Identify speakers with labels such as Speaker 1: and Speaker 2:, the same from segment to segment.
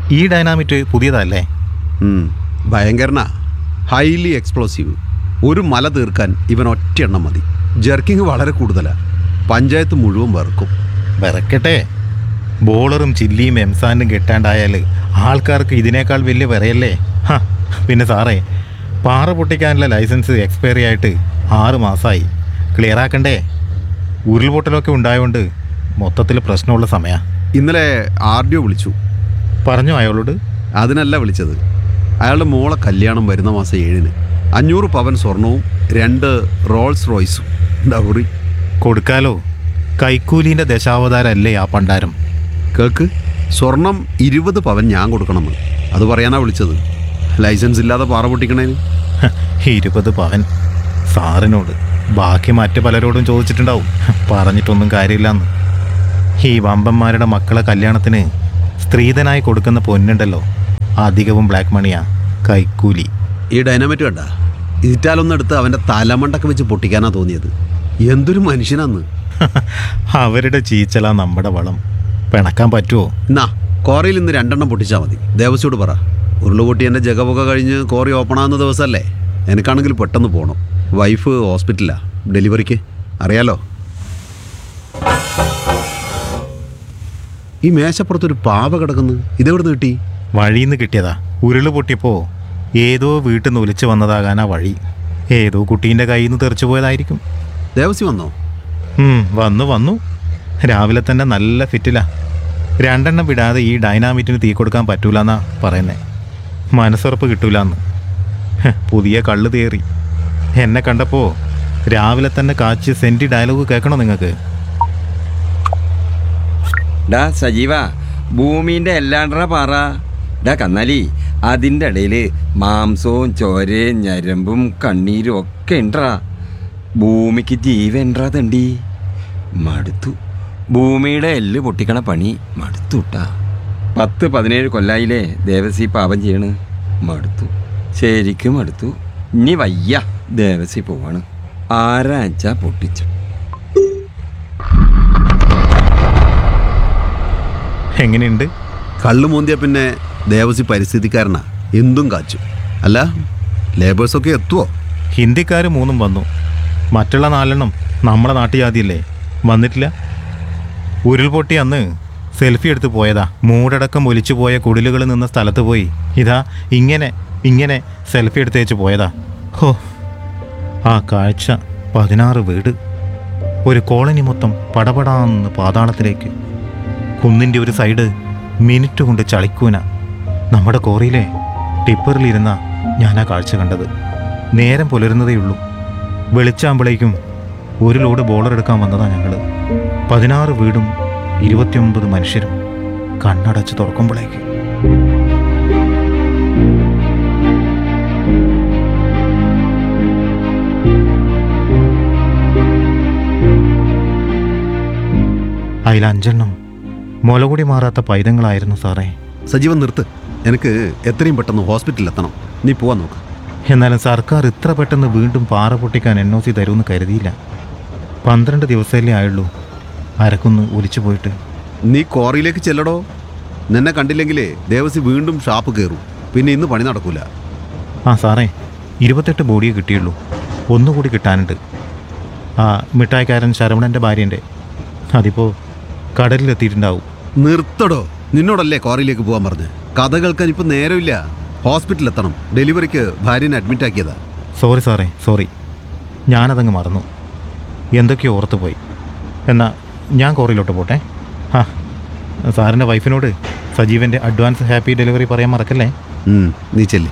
Speaker 1: ഈ ഡൈനാമിറ്റ് പുതിയതല്ലേ
Speaker 2: ഉം, ഭയങ്കരനാ highly explosive ഒരു മല തീർക്കാൻ ഇവൻ ഒറ്റ എണ്ണം മതി ജർക്കിങ് വളരെ കൂടുതലാണ് പഞ്ചായത്ത് മുഴുവൻ വെറുക്കും
Speaker 1: വിറക്കട്ടെ ബോളറും ചില്ലിയും എംസാനും കെട്ടാണ്ടായാൽ ആൾക്കാർക്ക് ഇതിനേക്കാൾ വലിയ വിറയല്ലേ ഹ, പിന്നെ സാറേ പാറ പൊട്ടിക്കാനുള്ള ലൈസൻസ് എക്സ്പയറി ആയിട്ട് ആറ് മാസമായി ക്ലിയർ ആക്കണ്ടേ ഉരുൾപൊട്ടലൊക്കെ ഉണ്ടായതുകൊണ്ട് മൊത്തത്തിൽ പ്രശ്നമുള്ള സമയ
Speaker 2: ഇന്നലെ ആർ ഡി ഒ വിളിച്ചു
Speaker 1: പറഞ്ഞോ അയാളോട്
Speaker 2: അതിനല്ല വിളിച്ചത് അയാളുടെ മോളെ കല്യാണം വരുന്ന മാസം ഏഴിന് അഞ്ഞൂറ് പവൻ സ്വർണവും രണ്ട് റോൾസ് റോയ്സും ഡൗറി
Speaker 1: കൊടുക്കാലോ കൈക്കൂലിൻ്റെ ദശാവതാരല്ലേ ആ പണ്ടാരം
Speaker 2: കേക്ക് സ്വർണം ഇരുപത് പവൻ ഞാൻ കൊടുക്കണമെന്ന് അത് പറയാനാ വിളിച്ചത് ലൈസൻസ് ഇല്ലാതെ പാറ പൊട്ടിക്കണേന്
Speaker 1: ഹ, ഇരുപത് പവൻ സാറിനോട് ബാക്കി മറ്റു പലരോടും ചോദിച്ചിട്ടുണ്ടാവും പറഞ്ഞിട്ടൊന്നും കാര്യമില്ലെന്ന് ഈ വമ്പന്മാരുടെ മക്കളെ കല്യാണത്തിന് സ്ത്രീധനായി കൊടുക്കുന്ന പൊന്നുണ്ടല്ലോ അധികവും ബ്ലാക്ക് മണിയാ കൈക്കൂലി
Speaker 2: ഈ ഡൈനാമൈറ്റ് കണ്ട ഇറ്റാലൊന്നും എടുത്ത് അവൻ്റെ തലമണ്ടൊക്കെ വെച്ച് പൊട്ടിക്കാനാ തോന്നിയത് എന്തൊരു മനുഷ്യനാന്ന്
Speaker 1: അവരുടെ ചീച്ചല നമ്മുടെ വളം പിണക്കാൻ പറ്റുമോ
Speaker 2: എന്നാ കോറയിൽ ഇന്ന് രണ്ടെണ്ണം പൊട്ടിച്ചാൽ മതി ദേവസ്യോട് പറ ഉരുള് പൊട്ടി എൻ്റെ ജഗപൊക കഴിഞ്ഞ് കോറി ഓപ്പൺ ആകുന്ന ദിവസമല്ലേ എനിക്കാണെങ്കിൽ പെട്ടെന്ന് പോകണം വൈഫ് ഹോസ്പിറ്റലാ ഡെലിവറിക്ക് അറിയാലോ ഈ മേശപ്പുറത്തൊരു പാവ കിടക്കുന്നു ഇതെവിടുന്ന് കിട്ടി
Speaker 1: വഴിന്ന് കിട്ടിയതാ ഉരുള് പൊട്ടിയപ്പോ ഏതോ വീട്ടിൽ നിന്ന് ഒലിച്ചു വന്നതാകാനാ വഴി ഏതോ കുട്ടീൻ്റെ കയ്യിൽ നിന്ന് തെറിച്ചു പോയതായിരിക്കും
Speaker 2: ദേവസി വന്നോ
Speaker 1: ഉം, വന്നു വന്നു രാവിലെ തന്നെ നല്ല ഫിറ്റിലാ രണ്ടെണ്ണം വിടാതെ ഈ ഡൈനാമിറ്റിന് തീ കൊടുക്കാൻ പറ്റൂലെന്നാ പറയുന്നേ മനസ്സുറപ്പ് കിട്ടൂലെന്ന് ഹ്, പുതിയ കള്ള് തേറി എന്നെ കണ്ടപ്പോ രാവിലെ തന്നെ കാച്ചി സെൻറ്റി ഡയലോഗ് കേൾക്കണോ നിങ്ങൾക്ക്
Speaker 3: ഡാ സജീവ ഭൂമിന്റെ എല്ലാണ്ടറ പാറ ഡാ കന്നാലി അതിൻ്റെ ഇടയിൽ മാംസവും ചോരയും ഞരമ്പും കണ്ണീരും ഒക്കെ ഉണ്ടറാ ഭൂമിക്ക് ജീവൻട്രാ തണ്ടി മടുത്തു ഭൂമിയുടെ എല്ല് പൊട്ടിക്കണ പണി മടുത്തുട്ടാ പത്ത് പതിനേഴ് കൊല്ലായില്ലേ ദേവസി പാപം ചെയ്യണ് മടുത്തു ശരിക്കും മടുത്തു ഇനി വയ്യ ദേവസി പോവാണ് ആരാച്ചാ പൊട്ടിച്ചു
Speaker 1: എങ്ങനെയുണ്ട്
Speaker 2: കള്ളു മൂന്തിയ പിന്നെ ദേവസി പരിസ്ഥിതിക്കാരനാ എന്തും കാച്ചു അല്ല ലേബേഴ്സൊക്കെ എത്തുവോ
Speaker 1: ഹിന്ദിക്കാർ മൂന്നും വന്നു മറ്റുള്ള നാലെണ്ണം നമ്മളെ നാട്ടുജാതിയല്ലേ വന്നിട്ടില്ല ഉരുൾപൊട്ടി അന്ന് സെൽഫി എടുത്ത് പോയതാ മൂടടക്കം ഒലിച്ചു പോയ കുടിലുകൾ നിന്ന സ്ഥലത്ത് പോയി ഇതാ ഇങ്ങനെ ഇങ്ങനെ സെൽഫി എടുത്തേച്ച് പോയതാ ഹോ ആ കാഴ്ച പതിനാറ് വീട് ഒരു കോളനി മൊത്തം പടപടാന്ന് പാതാളത്തിലേക്ക് കുന്നിൻ്റെ ഒരു സൈഡ് മിനിറ്റ് കൊണ്ട് ചളിക്കൂന നമ്മുടെ കോറിയിലെ ടിപ്പറിലിരുന്ന ഞാൻ ആ കാഴ്ച കണ്ടത് നേരം പുലരുന്നതേയുള്ളൂ വെളിച്ചാകുമ്പോഴേക്കും ഒരു ലോഡ് ബോളർ എടുക്കാൻ വന്നതാ ഞങ്ങൾ പതിനാറ് വീടും ഇരുപത്തിയൊമ്പത് മനുഷ്യരും കണ്ണടച്ച് തുറക്കുമ്പോഴേക്ക് അതിൽ അഞ്ചെണ്ണം മുലകുടി മാറാത്ത പൈതങ്ങളായിരുന്നു സാറേ
Speaker 2: സജീവൻ നിർത്ത് എനിക്ക് എത്രയും പെട്ടെന്ന് ഹോസ്പിറ്റലിൽ എത്തണം നീ പോവാൻ നോക്ക്
Speaker 1: എന്നാലും സർക്കാർ ഇത്ര പെട്ടെന്ന് വീണ്ടും പാറ പൊട്ടിക്കാൻ എൻ ഒ സി തരുമെന്ന് കരുതിയില്ല പന്ത്രണ്ട് ദിവസമല്ലേ ആയുള്ളൂ അരക്കൊന്ന് ഒലിച്ചു പോയിട്ട്
Speaker 2: നീ കോറിയിലേക്ക് ചെല്ലടോ നിന്നെ കണ്ടില്ലെങ്കിലേ ദേവസി വീണ്ടും ഷാപ്പ് കയറും പിന്നെ ഇന്ന് പണി നടക്കൂല
Speaker 1: ആ സാറേ ഇരുപത്തെട്ട് ബോഡിയെ കിട്ടിയുള്ളൂ ഒന്നുകൂടി കിട്ടാനുണ്ട് ആ മിഠായിക്കാരൻ ശരവണൻ്റെ ഭാര്യൻ്റെ അതിപ്പോൾ കടലിലെത്തിയിട്ടുണ്ടാവും
Speaker 2: നിർത്തടോ നിന്നോടല്ലേ കോറിയിലേക്ക് പോകാൻ പറഞ്ഞ് കഥ കേൾക്കാൻ ഇപ്പം നേരമില്ല ഹോസ്പിറ്റലിൽ എത്തണം ഡെലിവറിക്ക് ഭാര്യനെ അഡ്മിറ്റ് ആക്കിയതാ
Speaker 1: സോറി സാറേ സോറി ഞാനതങ്ങ് മറന്നു എന്തൊക്കെയോ ഓർത്തു പോയി എന്നാൽ ഞാൻ കോറിയിലോട്ട് പോട്ടെ ആ സാറിൻ്റെ വൈഫിനോട് സജീവൻ്റെ അഡ്വാൻസ് ഹാപ്പി ഡെലിവറി പറയാൻ മറക്കല്ലേ
Speaker 2: ഉം, നീ ചെല്ലി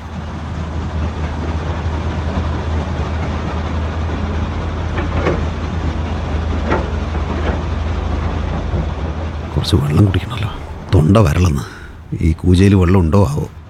Speaker 2: കുറച്ച് വെള്ളം കുടിക്കണമല്ലോ തൊണ്ട വരളന്ന് ഈ കൂജയിൽ വെള്ളം ഉണ്ടോ ആവോ